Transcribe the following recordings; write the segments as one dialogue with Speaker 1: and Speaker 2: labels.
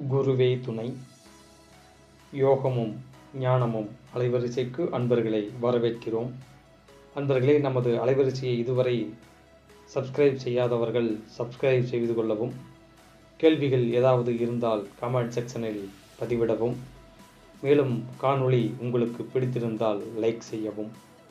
Speaker 1: குருவே துணை யோகமும் ஞானமும் அலைவரிசைக்கு அன்பர்களை வரவேற்கிறோம் அன்பர்களே நமது அலைவரிசையை இதுவரை சப்ஸ்கிரைப் செய்யாதவர்கள் சப்ஸ்கிரைப் செய்து கொள்ளவும் கேள்விகள் ஏதாவது இருந்தால் கமெண்ட் செக்ஷனில் பதிவிடவும் மேலும் காணொளி உங்களுக்கு பிடித்திருந்தால் லைக் செய்யவும்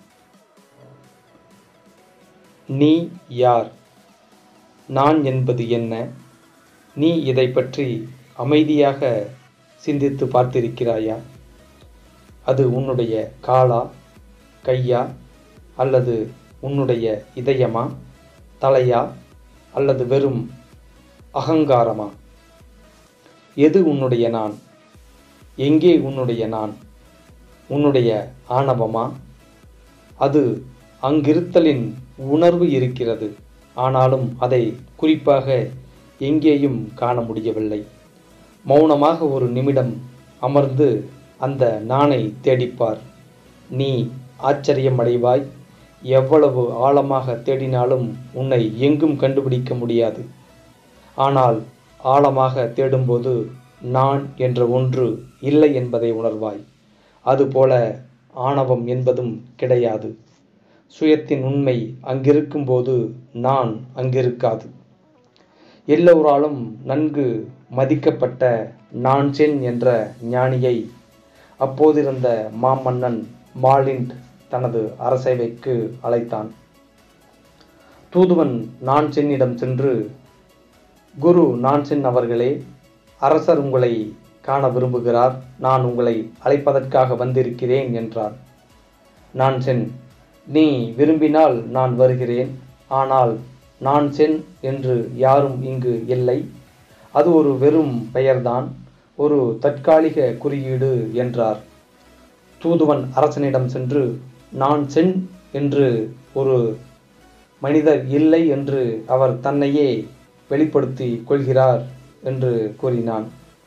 Speaker 1: நீ யார் நான் என்பது என்ன நீ இதை பற்றி அமைதியாக சிந்தித்து பார்த்திருக்கிறாயா அது உன்னுடைய காலா கையா அல்லது உன்னுடைய இதயமா தலையா அல்லது வெறும் அகங்காரமா எது உன்னுடைய நான் எங்கே உன்னுடைய நான் உன்னுடைய ஆணவமா அது அங்கிருத்தலின் உணர்வு இருக்கிறது ஆனாலும் அதை குறிப்பாக எங்கேயும் காண முடியவில்லை மௌனமாக ஒரு நிமிடம் அமர்ந்து அந்த நானை தேடிப்பார் நீ ஆச்சரியம் அடைவாய் எவ்வளவு ஆழமாக தேடினாலும் உன்னை எங்கும் கண்டுபிடிக்க முடியாது ஆனால் ஆழமாக தேடும்போது நான் என்ற ஒன்று இல்லை என்பதை உணர்வாய் அதுபோல ஆணவம் என்பதும் கிடையாது சுயத்தின் உண்மை அங்கிருக்கும்போது நான் அங்கிருக்காது எல்லோராலும் நன்கு மதிக்கப்பட்ட நான்சென் என்ற ஞானியை அப்போதிருந்த மாமன்னன் மாலிண்ட் தனது அரசவைக்கு அழைத்தான் தூதுவன் நான்சென்னிடம் சென்று குரு நான்சென் அவர்களே அரசர் உங்களை காண விரும்புகிறார் நான் உங்களை அழைப்பதற்காக வந்திருக்கிறேன் என்றார் நான்சென் நீ விரும்பினால் நான் வருகிறேன் ஆனால் நான் சென் என்று யாரும் இங்கு இல்லை அது ஒரு வெறும் பெயர்தான் ஒரு தற்காலிக குறியீடு என்றார் தூதுவன் அரசனிடம் சென்று நான் சென் என்று ஒரு மனிதர் இல்லை என்று அவர் தன்னையே வெளிப்படுத்தி கொள்கிறார் என்று கூறினான்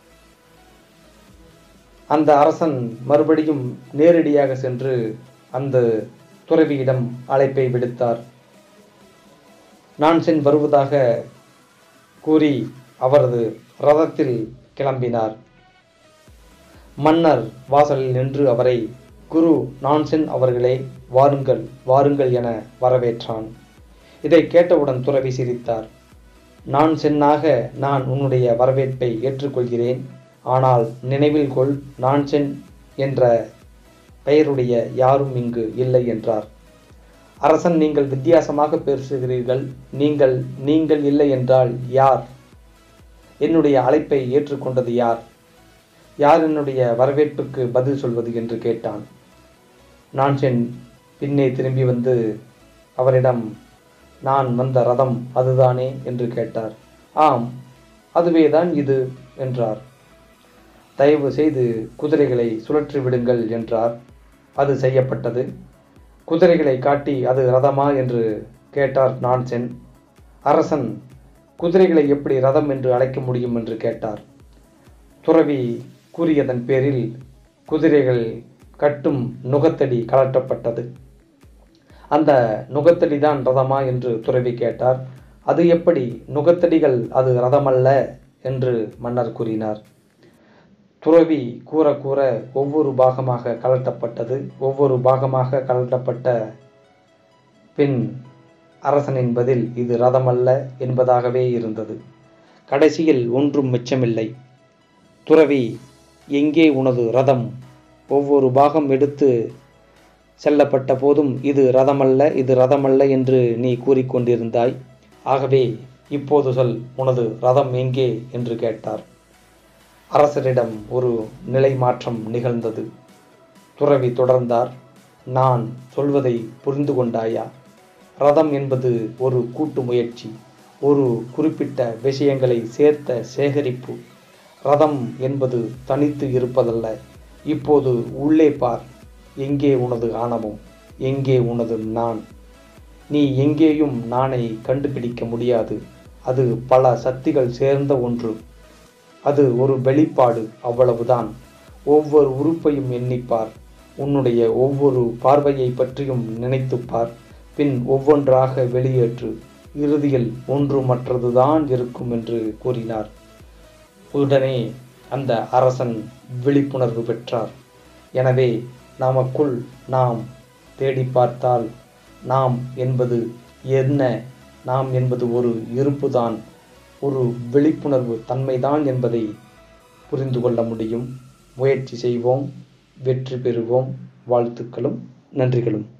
Speaker 1: அந்த அரசன் மறுபடியும் நேரடியாக சென்று அந்த துறவியிடம் அழைப்பை விடுத்தார் நான்சென் வருவதாக கூறி அவரது ரதத்தில் கிளம்பினார் மன்னர் வாசலில் நின்று அவரை குரு நான்சென் அவர்களே வாருங்கள் வாருங்கள் என வரவேற்றான் இதை கேட்டவுடன் துறவி சிரித்தார் நான் சென்னாக நான் உன்னுடைய வரவேற்பை ஏற்றுக்கொள்கிறேன் ஆனால் நினைவில் கொள் நான் சென் என்ற பெயருடைய யாரும் இங்கு இல்லை என்றார் அரசன் நீங்கள் வித்தியாசமாக பேசுகிறீர்கள் நீங்கள் நீங்கள் இல்லை என்றால் யார் என்னுடைய அழைப்பை ஏற்றுக்கொண்டது யார் யார் என்னுடைய வரவேற்புக்கு பதில் சொல்வது என்று கேட்டான் நான்சென் பின்னே திரும்பி வந்து அவரிடம் நான் வந்த ரதம் அதுதானே என்று கேட்டார் ஆம் அதுவேதான் இது என்றார் தயவு செய்து குதிரைகளை சுழற்றி விடுங்கள் என்றார் அது செய்யப்பட்டது குதிரைகளை காட்டி அது ரதமா என்று கேட்டார் நான்சென் அரசன் குதிரைகளை எப்படி ரதம் என்று அழைக்க முடியும் என்று கேட்டார் துறவி கூறியதன் பேரில் குதிரைகள் கட்டும் நுகத்தடி கலட்டப்பட்டது அந்த நுகத்தடி தான் ரதமா என்று துறவி கேட்டார் அது எப்படி நுகத்தடிகள் அது ரதமல்ல என்று மன்னர் கூறினார் துறவி கூற கூற ஒவ்வொரு பாகமாக கலட்டப்பட்டது ஒவ்வொரு பாகமாக கலட்டப்பட்ட பின் அரசனின் பதில் இது ரதமல்ல என்பதாகவே இருந்தது கடைசியில் ஒன்றும் மிச்சமில்லை துறவி எங்கே உனது ரதம் ஒவ்வொரு பாகம் எடுத்து செல்லப்பட்ட போதும் இது ரதமல்ல இது ரதமல்ல என்று நீ கூறிக்கொண்டிருந்தாய் ஆகவே இப்போது சொல் உனது ரதம் எங்கே என்று கேட்டார் அரசரிடம் ஒரு நிலை மாற்றம் நிகழ்ந்தது துறவி தொடர்ந்தார் நான் சொல்வதை புரிந்து கொண்டாயா ரதம் என்பது ஒரு கூட்டு முயற்சி ஒரு குறிப்பிட்ட விஷயங்களை சேர்த்த சேகரிப்பு ரதம் என்பது தனித்து இருப்பதல்ல இப்போது உள்ளே பார் எங்கே உனது ஆணவம் எங்கே உனது நான் நீ எங்கேயும் நானை கண்டுபிடிக்க முடியாது அது பல சக்திகள் சேர்ந்த ஒன்று அது ஒரு வெளிப்பாடு அவ்வளவுதான் ஒவ்வொரு உறுப்பையும் எண்ணிப்பார் உன்னுடைய ஒவ்வொரு பார்வையை பற்றியும் நினைத்துப்பார் பின் ஒவ்வொன்றாக வெளியேற்று இறுதியில் ஒன்று மற்றதுதான் இருக்கும் என்று கூறினார் உடனே அந்த அரசன் விழிப்புணர்வு பெற்றார் எனவே நமக்குள் நாம் தேடி பார்த்தால் நாம் என்பது என்ன நாம் என்பது ஒரு இருப்புதான் ஒரு விழிப்புணர்வு தன்மைதான் என்பதை புரிந்து கொள்ள முடியும் முயற்சி செய்வோம் வெற்றி பெறுவோம் வாழ்த்துக்களும் நன்றிகளும்